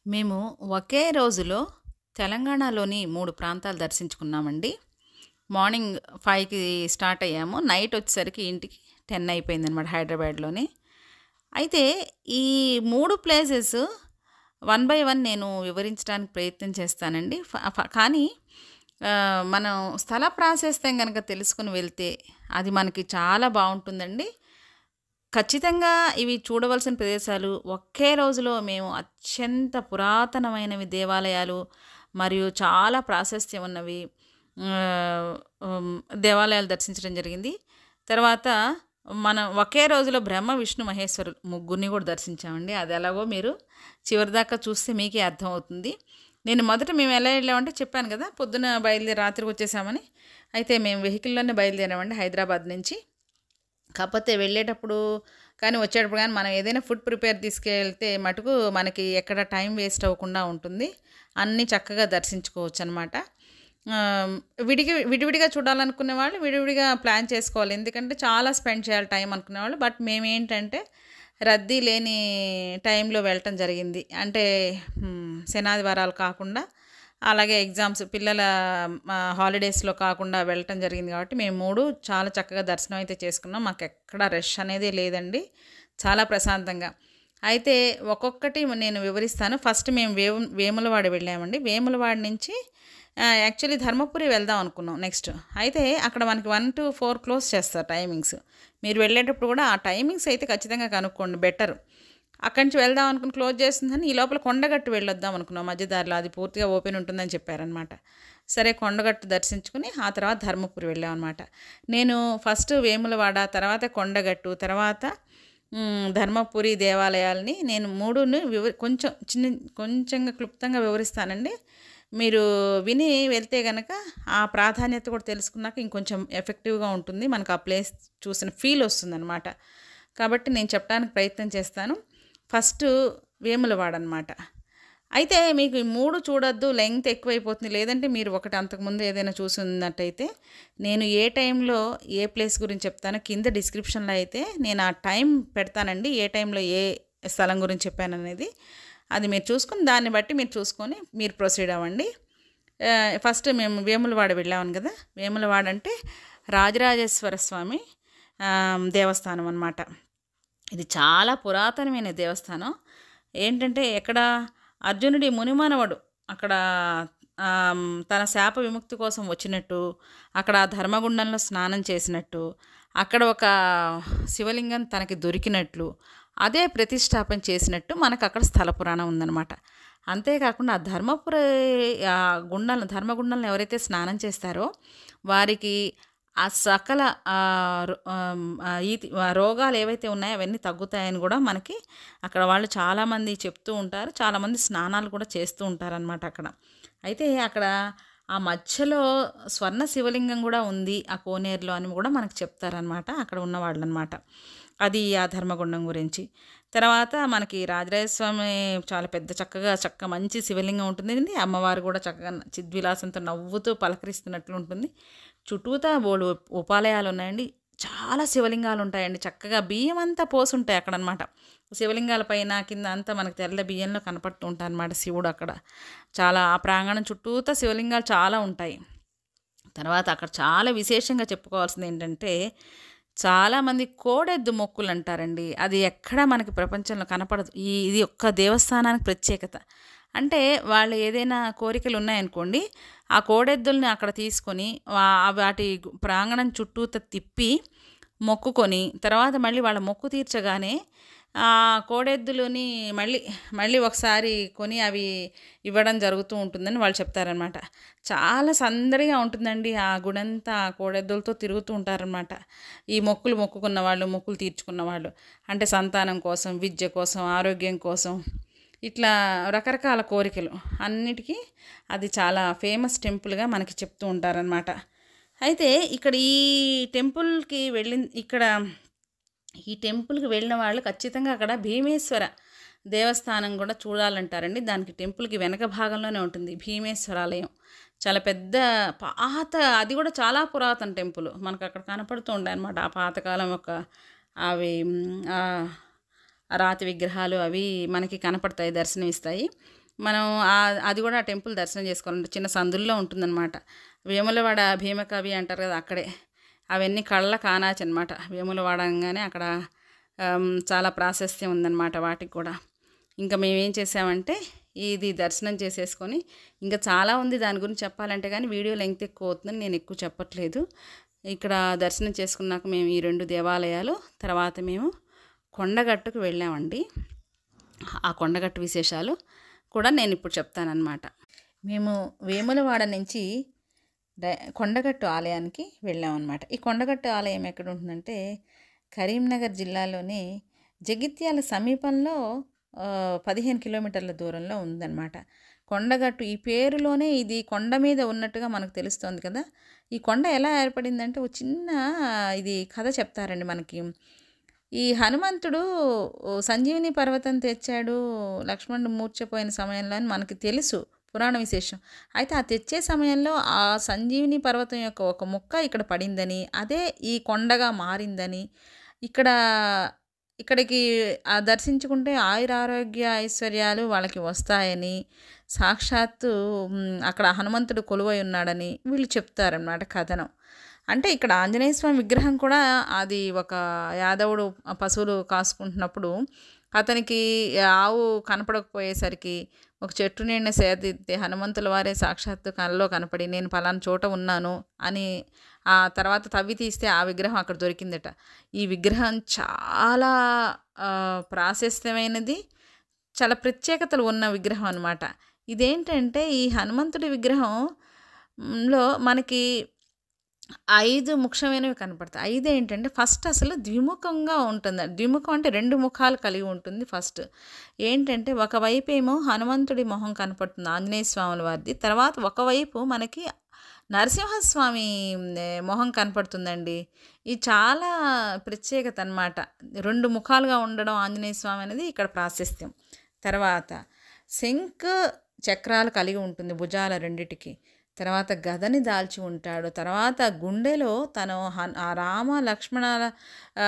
మేము ఒకే రోజులో తెలంగాణలోని 3 ప్రాంతాలు దర్శించుకున్నామండి. మార్నింగ్ 5కి స్టార్ట్ అయ్యాము. నైట్ వచ్చేసరికి ఇంటికి 10 అయిపోయిందనమాట హైదరాబాద్‌లోని. అయితే ఈ 3 ప్లేసెస్ వన్ బై వన్ నేను వివరించడానికి ప్రయత్నం చేస్తానండి. ఫ ఫ కానీ ఆహ్, మనం స్థల ప్రాశస్త్యం గనక తెలుసుకొని వెళ్తే అది మనకి చాలా బావుంటుందండి. ఖచ్చితంగా ఇవి చూడవలసిన ప్రదేశాలు ఒకే రోజులో మేము అత్యంత పురాతనమైనవి దేవాలయాలు మరియు చాలా ప్రాశస్త్యం ఉన్నవి ఆహ్, హ్మ్, దేవాలయాలు దర్శించడం జరిగింది. తర్వాత మనం ఒకే రోజులో బ్రహ్మ, విష్ణు, మహేశ్వరులు ముగ్గురిని కూడా దర్శించామండి. అది ఎలాగో మీరు చివరిదాకా చూస్తే మీకే అర్థమవుతుంది. నేను మొదట మేము ఎలా వెళ్ళామంటే చెప్పాను కదా! పొద్దున బయలుదేరి రాత్రికి వచ్చేసామని. అయితే మేము వెహికల్‌లోనే బయలుదేరామండి హైదరాబాద్ నుంచి. కాపోతే వెళ్ళేటప్పుడు కానీ, వచ్చేటప్పుడు గానీ మనం ఏదైనా ఫుడ్ ప్రిపేర్ తీసుకెళ్తే మటుకు మనకి ఎక్కడ టైం వేస్ట్ అవ్వకుండా ఉంటుంది. అన్నీ చక్కగా దర్శించుకోవచ్చనమాట. ఆహ్, విడిగి విడివిడిగా చూడాలనుకునే వాళ్ళు విడివిడిగా ప్లాన్ చేసుకోవాలి. ఎందుకంటే చాలా స్పెండ్ చేయాలి టైం అనుకునేవాళ్ళు. బట్ మేమేంటంటే రద్దీ లేని టైంలో వెళ్ళటం జరిగింది. అంటే హ్మ్, శనాదివారాలు కాకుండా అలాగే ఎగ్జామ్స్ పిల్లల ఆహ్, హాలిడేస్‌లో కాకుండా వెళ్ళటం జరిగింది కాబట్టి మేము 3 చాలా చక్కగా దర్శనం అయితే చేసుకున్నాం. మాకెక్కడ రష్ అనేదే లేదండి. చాలా ప్రశాంతంగా. అయితే ఒక్కొక్కటి నేను వివరిస్తాను. ఫస్ట్ మేము వేము వేములవాడ వెళ్ళామండి. వేములవాడ నుంచి ఆహ్, యాక్చువల్లీ ధర్మపురి వెళ్దాం అనుకున్నాం నెక్స్ట్. అయితే అక్కడ మనకి 1-4 క్లోజ్ చేస్తారు టైమింగ్స్. మీరు వెళ్ళేటప్పుడు కూడా ఆ టైమింగ్స్ అయితే ఖచ్చితంగా కనుక్కోండి బెటర్. అక్కడి నుంచి వెళ్దాం అనుకుని క్లోజ్ చేస్తుందని ఈ లోపల కొండగట్టు వెళ్ళొద్దాం అనుకున్నాం మధ్య దారిలో. అది పూర్తిగా ఓపెన్ ఉంటుందని చెప్పారనమాట. సరే కొండగట్టు దర్శించుకొని ఆ తర్వాత ధర్మపురి వెళ్ళామనమాట. నేను ఫస్ట్ వేములవాడ, తర్వాత కొండగట్టు, తర్వాత హ్మ్, ధర్మపురి దేవాలయాల్ని నేను 3ని వివ కొంచెం చిన్న కొంచెంగా క్లుప్తంగా వివరిస్తానండి. మీరు విని వెళ్తే గనక ఆ ప్రాధాన్యత కూడా తెలుసుకున్నాక ఇంకొంచెం ఎఫెక్టివ్‌గా ఉంటుంది. మనకు ఆ ప్లేస్ చూసిన ఫీల్ వస్తుందనమాట. కాబట్టి నేను చెప్పడానికి ప్రయత్నం చేస్తాను. ఫస్ట్ వేములవాడ అనమాట. అయితే మీకు ఈ 3 చూడొద్దు లెంగ్త్ ఎక్కువైపోతుంది. లేదంటే మీరు ఒకటి అంతకుముందు ఏదైనా చూసున్నట్టయితే నేను ఏ టైంలో ఏ ప్లేస్ గురించి చెప్తానో కింద డిస్క్రిప్షన్‌లో అయితే నేను ఆ టైం పెడతానండి. ఏ టైంలో ఏ స్థలం గురించి చెప్పాననేది. అది మీరు చూసుకొని దాన్ని బట్టి మీరు చూసుకొని మీరు ప్రొసీడ్ అవ్వండి. ఆహ్, ఫస్ట్ మేము వేములవాడ వెళ్ళామని కదా! వేములవాడ అంటే రాజరాజేశ్వర స్వామి ఆహ్, దేవస్థానం అనమాట. ఇది చాలా పురాతనమైన దేవస్థానం. ఏంటంటే ఎక్కడ అర్జునుడి మునిమనవడు అక్కడ ఆహ్, తన శాప విముక్తి కోసం వచ్చినట్టు, అక్కడ ఆ ధర్మగుండంలో స్నానం చేసినట్టు, అక్కడ ఒక శివలింగం తనకి దొరికినట్లు, అదే ప్రతిష్ఠాపన చేసినట్టు మనకక్కడ స్థల పురాణం ఉందనమాట. అంతేకాకుండా ఆ ధర్మపురి ఆహ్, గుండాలను ధర్మగుండంలో ఎవరైతే స్నానం చేస్తారో వారికి ఆ సకల ఆహ్, రొ ఆహ్, ఆహ్, ఈతి రోగాలు ఏవైతే ఉన్నాయో అవన్నీ తగ్గుతాయని కూడా మనకి అక్కడ వాళ్ళు చాలామంది చెప్తూ ఉంటారు. చాలామంది స్నానాలు కూడా చేస్తూ ఉంటారనమాట అక్కడ. అయితే అక్కడ ఆ మధ్యలో స్వర్ణ శివలింగం కూడా ఉంది ఆ కోనేరులో అని కూడా మనకు చెప్తారనమాట. అక్కడ ఉన్నవాళ్ళనమాట. అది ఆ ధర్మగుండం గురించి. తర్వాత మనకి రాజరాజ స్వామి చాలా పెద్ద చక్కగా చక్క మంచి శివలింగం ఉంటుందండి. అమ్మవారు కూడా చక్కగా చిద్విలాసంతో నవ్వుతూ పలకరిస్తున్నట్లు ఉంటుంది. చుట్టూతా బోలెడు ఉపాలయాలు ఉన్నాయండి. చాలా శివలింగాలు ఉంటాయండి. చక్కగా బియ్యం అంతా పోసుంటాయి అక్కడనమాట. శివలింగాల పైన కింద అంతా మనకు తెల్ల బియ్యంలో కనపడుతూ ఉంటారనమాట శివుడు అక్కడ. చాలా ఆ ప్రాంగణం చుట్టూతా శివలింగాలు చాలా ఉంటాయి. తర్వాత అక్కడ చాలా విశేషంగా చెప్పుకోవాల్సింది ఏంటంటే చాలామంది కోడెద్దు మొక్కులు అంటారండి. అది ఎక్కడా మనకి ప్రపంచంలో కనపడదు. ఈ ఇది ఒక్క దేవస్థానానికి ప్రత్యేకత. అంటే వాళ్ళు ఏదైనా కోరికలు ఉన్నాయనుకోండి, ఆ కోడెద్దుల్ని అక్కడ తీసుకొని వా వాటి ప్రాంగణం చుట్టూతా తిప్పి మొక్కుకొని తర్వాత మళ్ళీ వాళ్ళ మొక్కు తీర్చగానే ఆ కోడెద్దులని మళ్ళీ మళ్ళీ ఒకసారి కొని అవి ఇవ్వడం జరుగుతూ ఉంటుందని వాళ్ళు చెప్తారనమాట. చాలా సందడిగా ఉంటుందండి. ఆ గుడంతా ఆ కోడెద్దులతో తిరుగుతూ ఉంటారనమాట. ఈ మొక్కులు మొక్కుకున్న వాళ్ళు, మొక్కులు తీర్చుకున్న వాళ్ళు. అంటే సంతానం కోసం, విద్య కోసం, ఆరోగ్యం కోసం ఇట్లా రకరకాల కోరికలు అన్నిటికీ అది చాలా ఫేమస్ టెంపుల్‌గా మనకి చెప్తూ ఉంటారనమాట. అయితే ఇక్కడ ఈ టెంపుల్‌కి వెళ్ళిన ఇక్కడ ఈ టెంపుల్‌కి వెళ్ళిన వాళ్ళు ఖచ్చితంగా అక్కడ భీమేశ్వర దేవస్థానం కూడా చూడాలంటారండి. దానికి టెంపుల్‌కి వెనక భాగంలోనే ఉంటుంది భీమేశ్వరాలయం. చాలా పెద్ద పాత అది కూడా చాలా పురాతన టెంపుల్. మనకు అక్కడ కనపడుతూ ఉంటాయన్నమాట. ఆ పాతకాలం యొక్క అవి హ్మ్, ఆహ్, రాతి విగ్రహాలు అవి మనకి కనపడతాయి, దర్శనమిస్తాయి. మనం ఆ- అది కూడా ఆ టెంపుల్ దర్శనం చేసుకోవాలంటే చిన్న సందుల్లో ఉంటుందన్నమాట వేములవాడ భీమకవి అంటారు కదా అక్కడే అవన్నీ కళ్ళ కానాచి అనమాట వేములవాడ అనగానే అక్కడ ఆమ్, చాలా ప్రాశస్త్యం ఉందన్నమాట వాటికి కూడా ఇంకా మేము ఏం చేసామంటే ఇది దర్శనం చేసేసుకొని ఇంకా చాలా ఉంది దాని గురించి చెప్పాలంటే కానీ వీడియో లెంగ్త్ ఎక్కువ అవుతుందని నేను ఎక్కువ చెప్పట్లేదు ఇక్కడ దర్శనం చేసుకున్నాక మేము ఈ రెండు దేవాలయాలు తర్వాత మేము కొండగట్టుకు వెళ్ళామండి ఆ కొండగట్టు విశేషాలు కూడా నేను ఇప్పుడు చెప్తానన్నమాట మేము వేములవాడ నుంచి డ- కొండగట్టు ఆలయానికి వెళ్ళామన్నమాట ఈ కొండగట్టు ఆలయం ఎక్కడ ఉంటుందంటే కరీంనగర్ జిల్లాలోని జగిత్యాల సమీపంలో ఆ, పదిహేను కిలోమీటర్ల దూరంలో ఉందన్నమాట కొండగట్టు ఈ పేరులోనే ఇది కొండ మీద ఉన్నట్టుగా మనకు తెలుస్తోంది కదా ఈ కొండ ఎలా ఏర్పడిందంటే ఒక చిన్న ఇది కథ చెప్తారండి మనకి ఈ హనుమంతుడు ఓ సంజీవిని పర్వతం తెచ్చాడు లక్ష్మణుడు మూర్ఛపోయిన సమయంలో అని మనకి తెలుసు పురాణ విశేషం అయితే ఆ తెచ్చే సమయంలో ఆ సంజీవిని పర్వతం యొక్క ఒక ముక్క ఇక్కడ పడిందని అదే ఈ కొండగా మారిందని ఇక్కడ ఇక్కడికి ఆ దర్శించుకుంటే ఆయుర ఆరోగ్య ఐశ్వర్యాలు వాళ్ళకి వస్తాయని సాక్షాత్తు మ్, అక్కడ హనుమంతుడు కొలువై ఉన్నాడని వీళ్ళు చెప్తారన్నమాట కథనం అంటే ఇక్కడ ఆంజనేయ స్వామి విగ్రహం కూడా అది ఒక యాదవుడు పశువులు కాసుకుంటున్నప్పుడు అతనికి ఆవు కనపడకపోయేసరికి ఒక చెట్టు నిండా సేదిద్దే హనుమంతుల వారే సాక్షాత్తు కళ్ళలో కనపడి నేను పలానా చోట ఉన్నాను అని ఆ తర్వాత తవ్వి తీస్తే ఆ విగ్రహం అక్కడ దొరికిందట ఈ విగ్రహం చాలా ఆ, ప్రాశస్త్యమైనది చాలా ప్రత్యేకతలు ఉన్న విగ్రహం అనమాట ఇదేంటంటే ఈ హనుమంతుడి విగ్రహంలో మనకి ఐదు ముఖ్యమైనవి కనపడతాయి ఐదు ఏంటంటే ఫస్ట్ అసలు ద్విముఖంగా ఉంటుంది ద్విముఖం అంటే రెండు ముఖాలు కలిగి ఉంటుంది ఫస్ట్ ఏంటంటే ఒకవైపు ఏమో హనుమంతుడి మొహం కనపడుతుంది ఆంజనేయ స్వాముల వారిది తర్వాత ఒకవైపు మనకి నరసింహస్వామి ఏ, మొహం కనపడుతుందండి ఇది చాలా ప్రత్యేకత అన్నమాట రెండు ముఖాలుగా ఉండడం ఆంజనేయ స్వామి అనేది ఇక్కడ ప్రాశస్త్యం తర్వాత శంఖ చక్రాలు కలిగి ఉంటుంది భుజాల రెండిటికి తర్వాత గదని దాల్చి ఉంటాడు తర్వాత గుండెలో తను హన్- ఆ రామ లక్ష్మణాల ఆ,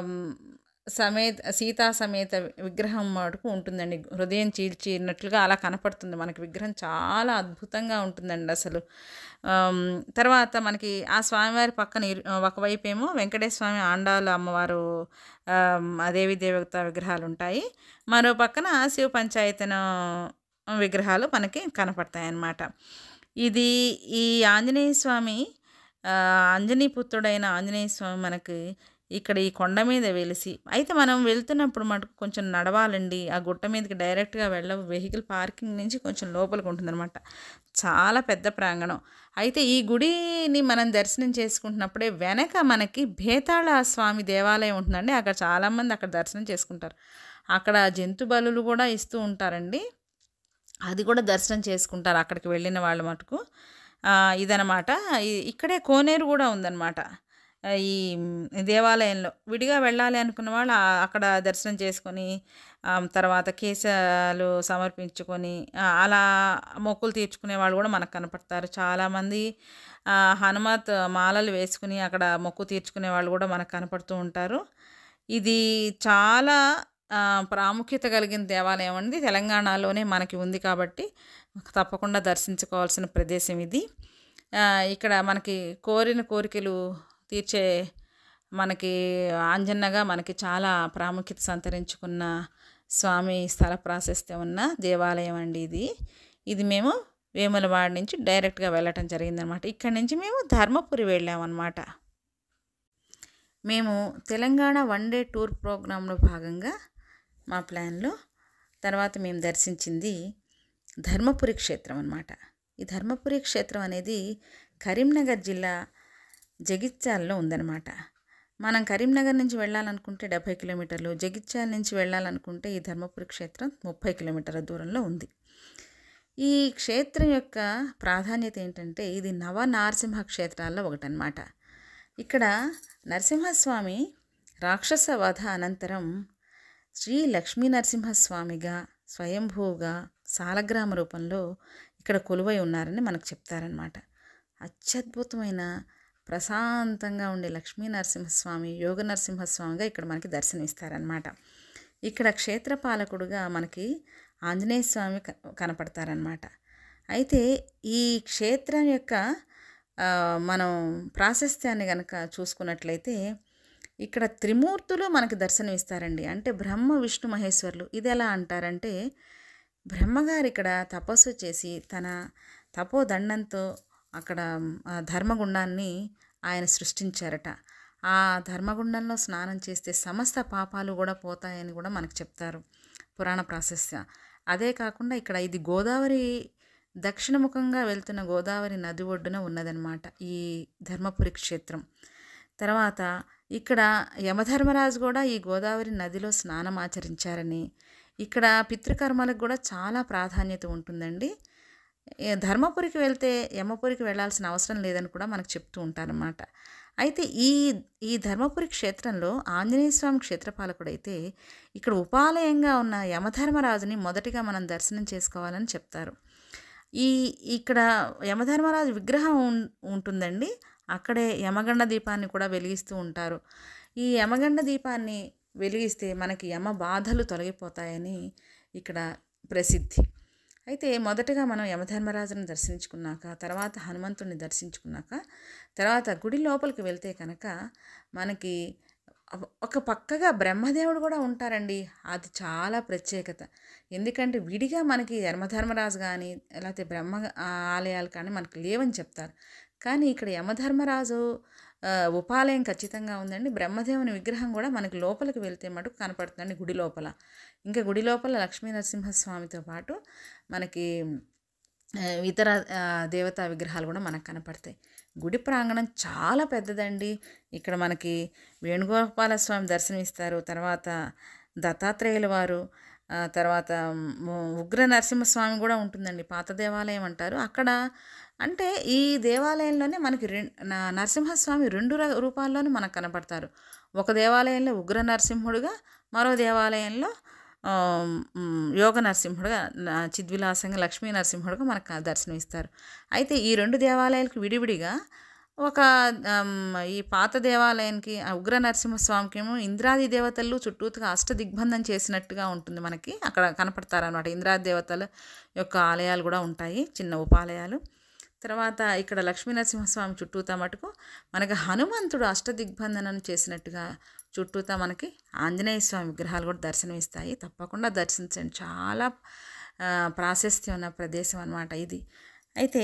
సమేత సీతా సమేత విగ్రహం మటుకు ఉంటుందండి హృదయం చీల్చినట్లుగా అలా కనపడుతుంది మనకి విగ్రహం చాలా అద్భుతంగా ఉంటుందండి అసలు ఆమ్, తర్వాత మనకి ఆ స్వామివారి పక్కన ఇరు- ఒకవైపు ఏమో వెంకటేశ్వర స్వామి ఆండాలు అమ్మవారు ఆమ్, దేవి దేవత విగ్రహాలు ఉంటాయి మరో పక్కన శివ పంచాయతన విగ్రహాలు మనకి కనపడతాయి అన్నమాట ఇది ఈ ఆంజనేయ స్వామి ఆ, అంజనీ పుత్రుడైన ఆంజనేయ స్వామి మనకి ఇక్కడ ఈ కొండ మీద వెలిసి అయితే మనం వెళ్తున్నప్పుడు మటుకు కొంచెం నడవాలండి ఆ గుట్ట మీదకి డైరెక్ట్గా వెళ్ళ వెహికల్ పార్కింగ్ నుంచి కొంచెం లోపలికి ఉంటుందన్నమాట చాలా పెద్ద ప్రాంగణం అయితే ఈ గుడిని మనం దర్శనం చేసుకుంటున్నప్పుడే వెనక మనకి భేతాళ స్వామి దేవాలయం ఉంటుందండి అక్కడ చాలామంది అక్కడ దర్శనం చేసుకుంటారు అక్కడ జంతు బలులు కూడా ఇస్తూ ఉంటారండి అది కూడా దర్శనం చేసుకుంటారు అక్కడికి వెళ్ళిన వాళ్ళ మటుకు ఆ, ఇదనమాట ఇ- ఇక్కడే కోనేరు కూడా ఉందన్నమాట ఆ, ఈ దేవాలయంలో విడిగా వెళ్ళాలి అనుకున్న వాళ్ళు ఆ- అక్కడ దర్శనం చేసుకొని ఆ, తర్వాత కేశాలు సమర్పించుకొని ఆ, అలా మొక్కులు తీర్చుకునే వాళ్ళు కూడా మనకు కనపడతారు చాలామంది ఆ, హనుమత్ మాలలు వేసుకుని అక్కడ మొక్కు తీర్చుకునే వాళ్ళు కూడా మనకు కనపడుతూ ఉంటారు ఇది చాలా ఆ, ప్రాముఖ్యత కలిగిన దేవాలయం అండి తెలంగాణలోనే మనకి ఉంది కాబట్టి తప్పకుండా దర్శించుకోవాల్సిన ప్రదేశం ఇది ఆ, ఇక్కడ మనకి కోరిన కోరికలు తీర్చే మనకి ఆంజన్నగా మనకి చాలా ప్రాముఖ్యత సంతరించుకున్న స్వామి స్థల ప్రాశస్త్యం ఉన్న దేవాలయం అండి ఇది ఇది మేము వేములవాడ నుంచి డైరెక్ట్గా వెళ్ళటం జరిగిందనమాట ఇక్కడి నుంచి మేము ధర్మపురి వెళ్ళామన్నమాట మేము తెలంగాణ వన్ డే టూర్ ప్రోగ్రాంలో భాగంగా మా ప్లాన్లో తర్వాత మేము దర్శించింది ధర్మపురి క్షేత్రం అన్నమాట ఈ ధర్మపురి క్షేత్రం అనేది కరీంనగర్ జిల్లా జగిత్యాలలో ఉందన్నమాట మనం కరీంనగర్ నుంచి వెళ్ళాలనుకుంటే డెబ్భై కిలోమీటర్లు జగిత్యాల నుంచి వెళ్ళాలనుకుంటే ఈ ధర్మపురి క్షేత్రం ముప్పై కిలోమీటర్ల దూరంలో ఉంది ఈ క్షేత్రం యొక్క ప్రాధాన్యత ఏంటంటే ఇది నవ నారసింహ క్షేత్రాల్లో ఒకటన్నమాట ఇక్కడ నరసింహస్వామి రాక్షస వధ అనంతరం శ్రీ లక్ష్మీ నరసింహస్వామిగా స్వయంభూగా సాలగ్రామ రూపంలో ఇక్కడ కొలువై ఉన్నారని మనకు చెప్తారనమాట అత్యద్భుతమైన ప్రశాంతంగా ఉండే లక్ష్మీ నరసింహస్వామి యోగ నరసింహస్వామిగా ఇక్కడ మనకి దర్శనమిస్తారనమాట ఇక్కడ క్షేత్రపాలకుడుగా మనకి ఆంజనేయ స్వామి క- కనపడతారనమాట అయితే ఈ క్షేత్రం యొక్క ఆ, మనం ప్రాశస్త్యాన్ని కనుక చూసుకున్నట్లయితే ఇక్కడ త్రిమూర్తులు మనకి దర్శనం ఇస్తారండి అంటే బ్రహ్మ విష్ణు మహేశ్వరులు ఇది ఎలా అంటారంటే బ్రహ్మగారు ఇక్కడ తపస్సు చేసి తన తపోదండంతో అక్కడ ఆ ధర్మగుండాన్ని ఆయన సృష్టించారట ఆ ధర్మగుండంలో స్నానం చేస్తే సమస్త పాపాలు కూడా పోతాయని కూడా మనకు చెప్తారు పురాణ ప్రాశస్య అదే కాకుండా ఇక్కడ ఇది గోదావరి దక్షిణముఖంగా వెళ్తున్న గోదావరి నది ఒడ్డున ఉన్నదన్నమాట ఈ ధర్మపురి క్షేత్రం తర్వాత ఇక్కడ యమధర్మరాజు కూడా ఈ గోదావరి నదిలో స్నానం ఆచరించారని ఇక్కడ పితృకర్మలకు కూడా చాలా ప్రాధాన్యత ఉంటుందండి ఏ ధర్మపురికి వెళ్తే యమపురికి వెళ్ళాల్సిన అవసరం లేదని కూడా మనకు చెప్తూ ఉంటారన్నమాట అయితే ఈ ఈ ధర్మపురి క్షేత్రంలో ఆంజనేయ స్వామి క్షేత్రపాలకుడైతే ఇక్కడ ఉపాలయంగా ఉన్న యమధర్మరాజుని మొదటిగా మనం దర్శనం చేసుకోవాలని చెప్తారు ఈ ఇక్కడ యమధర్మరాజు విగ్రహం ఉం- ఉంటుందండి అక్కడే యమగండ దీపాన్ని కూడా వెలిగిస్తూ ఉంటారు ఈ యమగండ దీపాన్ని వెలిగిస్తే మనకి యమ బాధలు తొలగిపోతాయని ఇక్కడ ప్రసిద్ధి అయితే మొదటగా మనం యమధర్మరాజుని దర్శించుకున్నాక తర్వాత హనుమంతుడిని దర్శించుకున్నాక తర్వాత గుడి లోపలికి వెళ్తే కనుక మనకి ఒక- ఒక పక్కగా బ్రహ్మదేవుడు కూడా ఉంటారండి అది చాలా ప్రత్యేకత ఎందుకంటే విడిగా మనకి యమధర్మరాజు కానీ లేకపోతే బ్రహ్మ ఆ, ఆలయాలు కానీ మనకి లేవని చెప్తారు కానీ ఇక్కడ యమధర్మరాజు ఆ, ఉపాలయం ఖచ్చితంగా ఉందండి బ్రహ్మదేవుని విగ్రహం కూడా మనకి లోపలికి వెళ్తే మటుకు కనపడుతుందండి గుడి లోపల ఇంకా గుడి లోపల లక్ష్మీ నరసింహస్వామితో పాటు మనకి ఆ, ఇతర ఆ, దేవతా విగ్రహాలు కూడా మనకు కనపడతాయి గుడి ప్రాంగణం చాలా పెద్దదండి ఇక్కడ మనకి వేణుగోపాల స్వామి దర్శనమిస్తారు తర్వాత దత్తాత్రేయుల వారు ఆ, తర్వాత మ్, ఉగ్ర నరసింహస్వామి కూడా ఉంటుందండి పాత దేవాలయం అంటారు అక్కడ అంటే ఈ దేవాలయంలోనే మనకి రెం న- నరసింహస్వామి రెండు ర- రూపాల్లోనూ మనకు కనపడతారు ఒక దేవాలయంలో ఉగ్ర నరసింహుడుగా మరో దేవాలయంలో ఆ, మ్, యోగ నరసింహుడుగా న- చిద్విలాసంగా లక్ష్మీ నరసింహుడుగా మనకు దర్శనం ఇస్తారు అయితే ఈ రెండు దేవాలయాలకు విడివిడిగా ఒక ఆమ్, ఈ పాత దేవాలయానికి ఆ ఉగ్ర నరసింహస్వామికి ఏమో ఇంద్రాది దేవతలు చుట్టూతుగా అష్ట దిగ్బంధం చేసినట్టుగా ఉంటుంది మనకి అక్కడ కనపడతారనమాట ఇంద్రాది దేవతల యొక్క ఆలయాలు కూడా ఉంటాయి చిన్న ఉపాలయాలు తర్వాత ఇక్కడ లక్ష్మీ నరసింహస్వామి చుట్టూతా మటుకు మనకి హనుమంతుడు అష్టదిగ్బంధనం చేసినట్టుగా చుట్టూతా మనకి ఆంజనేయ స్వామి విగ్రహాలు కూడా దర్శనమిస్తాయి తప్పకుండా దర్శించండి చాలా ఆ, ప్రాశస్త్యం ఉన్న ప్రదేశం అన్నమాట ఇది అయితే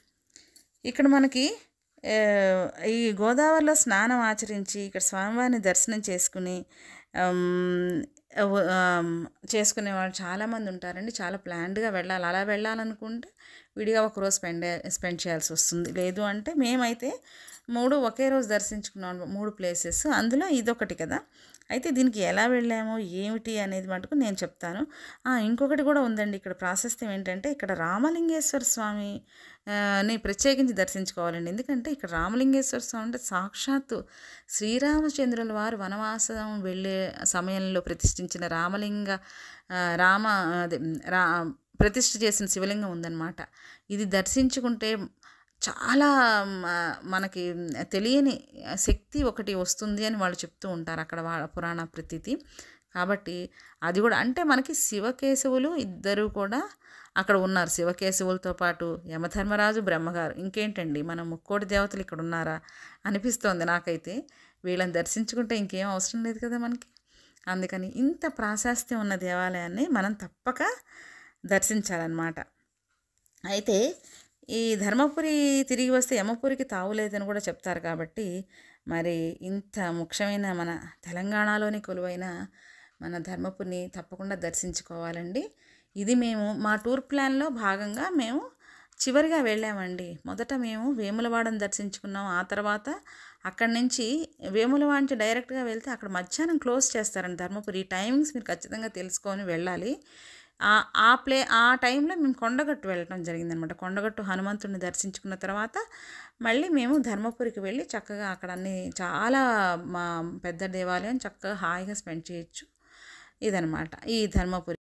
ఇక్కడ మనకి ఆ, ఈ గోదావరిలో స్నానం ఆచరించి ఇక్కడ స్వామివారిని దర్శనం చేసుకుని ఆమ్, వ- ఆమ్, చేసుకునే వాళ్ళు చాలామంది ఉంటారండి చాలా ప్లాన్డ్గా వెళ్ళాలి అలా వెళ్ళాలనుకుంటే విడిగా ఒక రోజు స్పెండ్ స్పెండ్ చేయాల్సి వస్తుంది లేదు అంటే మేమైతే మూడు ఒకే రోజు దర్శించుకున్నాం మూడు ప్లేసెస్ అందులో ఇదొకటి కదా అయితే దీనికి ఎలా వెళ్ళాము ఏమిటి అనేది మటుకు నేను చెప్తాను ఆ, ఇంకొకటి కూడా ఉందండి ఇక్కడ ప్రాశస్త్యం ఏంటంటే ఇక్కడ రామలింగేశ్వర స్వామి ఆ, ని ప్రత్యేకించి దర్శించుకోవాలండి ఎందుకంటే ఇక్కడ రామలింగేశ్వర స్వామి అంటే సాక్షాత్తు శ్రీరామచంద్రుల వారు వనవాసం వెళ్ళే సమయంలో ప్రతిష్ఠించిన రామలింగ ఆ, రామ అదే రా ప్రతిష్ఠ చేసిన శివలింగం ఉందన్నమాట ఇది దర్శించుకుంటే చాలా మ- మనకి తెలియని శక్తి ఒకటి వస్తుంది అని వాళ్ళు చెప్తూ ఉంటారు అక్కడ వా పురాణ ప్రతీతి కాబట్టి అది కూడా అంటే మనకి శివకేశవులు ఇద్దరు కూడా అక్కడ ఉన్నారు శివకేశవులతో పాటు యమధర్మరాజు బ్రహ్మగారు ఇంకేంటండి మన ముక్కోటి దేవతలు ఇక్కడ ఉన్నారా అనిపిస్తోంది నాకైతే వీళ్ళని దర్శించుకుంటే ఇంకేం అవసరం లేదు కదా మనకి అందుకని ఇంత ప్రాశాస్త్యం ఉన్న దేవాలయాన్ని మనం తప్పక దర్శించాలన్నమాట అయితే ఈ ధర్మపురి తిరిగి వస్తే యమపురికి తావులేదని కూడా చెప్తారు కాబట్టి మరి ఇంత ముఖ్యమైన మన తెలంగాణలోని కొలువైన మన ధర్మపురిని తప్పకుండా దర్శించుకోవాలండి ఇది మేము మా టూర్ ప్లాన్లో భాగంగా మేము చివరిగా వెళ్ళామండి మొదట మేము వేములవాడని దర్శించుకున్నాం ఆ తర్వాత అక్కడి నుంచి వేములవాడ నుంచి డైరెక్ట్గా వెళ్తే అక్కడ మధ్యాహ్నం క్లోజ్ చేస్తారండి ధర్మపురి ఈ టైమింగ్స్ మీరు ఖచ్చితంగా తెలుసుకొని వెళ్ళాలి ఆ- ఆ ప్లే ఆ టైంలో మేము కొండగట్టు వెళ్ళటం జరిగిందనమాట కొండగట్టు హనుమంతుడిని దర్శించుకున్న తర్వాత మళ్ళీ మేము ధర్మపురికి వెళ్ళి చక్కగా అక్కడ అన్ని చాలా మా పెద్ద దేవాలయం చక్కగా హాయిగా స్పెండ్ చేయొచ్చు ఇదనమాట ఈ ధర్మపురి